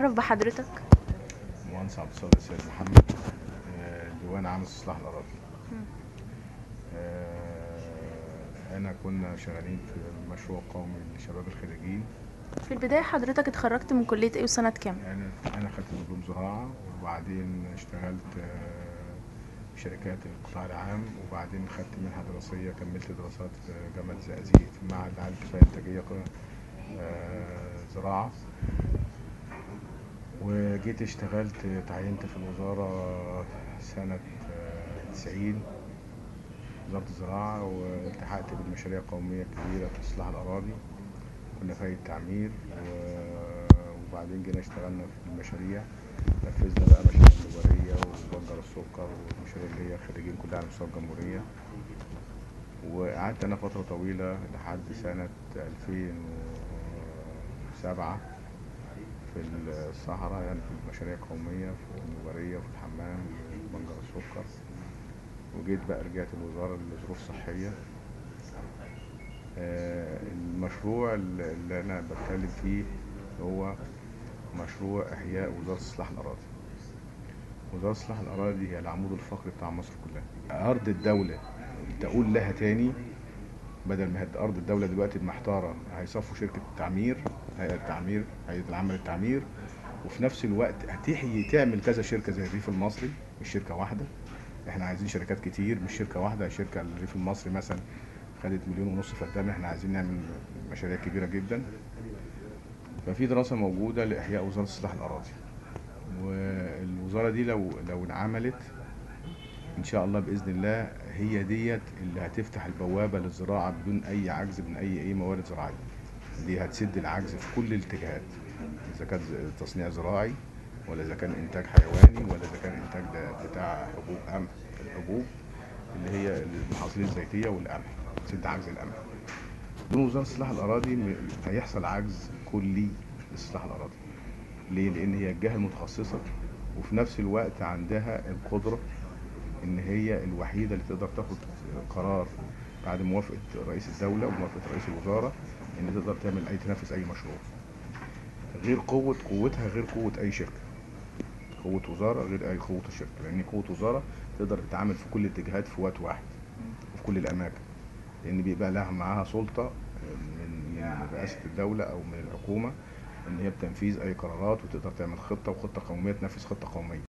نتعرف بحضرتك مهندس عبد الصادق السيد محمد آه، ديوان عام استصلاح الاراضي مم. آه، انا كنا شغالين في مشروع قومي لشباب الخريجين في البداية حضرتك اتخرجت من كلية ايه وسنة كام؟ يعني انا خدت دبلوم زراعه وبعدين اشتغلت آه، في شركات القطاع العام وبعدين خدت منحه دراسيه كملت دراسات في جامعه الزقازيق في معهد العالي الكفايه الانتاجيه ق- آه، زراعه وجيت اشتغلت تعينت في الوزاره سنه آه، 90 وزاره الزراعه والتحقت بالمشاريع القوميه الكبيره في اصلاح الاراضي كنا في هيئه التعمير و- وبعدين جينا اشتغلنا في المشاريع نفذنا بقى مشاريع التجاريه وبنجر السكر والمشاريع اللي هي خريجين كلها على مستوى الجمهوريه وقعدت انا فتره طويله لحد سنه 2007 في الصحراء يعني في المشاريع القوميه في التجاريه وفي الحمام وبنجر السكر وجيت بقى رجعت الوزاره لظروف صحيه آه، المشروع اللي اللي انا بتكلم فيه هو مشروع احياء وزاره اصلاح الاراضي وزاره اصلاح الاراضي هي العمود الفقري بتاع مصر كلها ارض الدوله تقول لها تاني بدل ما هي ارض الدوله دلوقتي محتاره هيصفوا شركه التعمير هيئه التعمير هيئه العمل التعمير وفي نفس الوقت هتحيي تعمل كذا شركه زي الريف المصري مش شركه واحده احنا عايزين شركات كتير مش شركه واحده شركه الريف المصري مثلا خدت مليون ونص فدان احنا عايزين نعمل مشاريع كبيره جدا ففي دراسه موجوده لاحياء وزاره اصلاح الاراضي والوزاره دي لو لو انعملت ان شاء الله باذن الله هي ديت اللي هتفتح البوابه للزراعه بدون اي عجز من اي اي موارد زراعيه دي هتسد العجز في كل الاتجاهات اذا كان ز- تصنيع زراعي ولا اذا كان انتاج حيواني ولا اذا كان انتاج ده بتاع حبوب قمح الحبوب اللي هي المحاصيل الزيتيه والقمح تسد عجز القمح بدون وزاره اصلاح الاراضي م- هيحصل عجز كلي لاصلاح الاراضي ليه؟ لان هي الجهه المتخصصه وفي نفس الوقت عندها القدره ان هي الوحيده اللي تقدر تاخد قرار بعد موافقه رئيس الدوله وموافقه رئيس الوزاره ان تقدر تعمل اي تنفذ اي مشروع غير قوه قوتها غير قوه اي شركه قوه وزاره غير اي قوه الشركه لان قوه وزاره تقدر تتعامل في كل الاتجاهات في وقت واحد وفي كل الاماكن لان بيبقى لها معاها سلطه من من رئاسه الدوله او من الحكومه ان هي بتنفيذ اي قرارات وتقدر تعمل خطه وخطه قوميه تنفذ خطه قوميه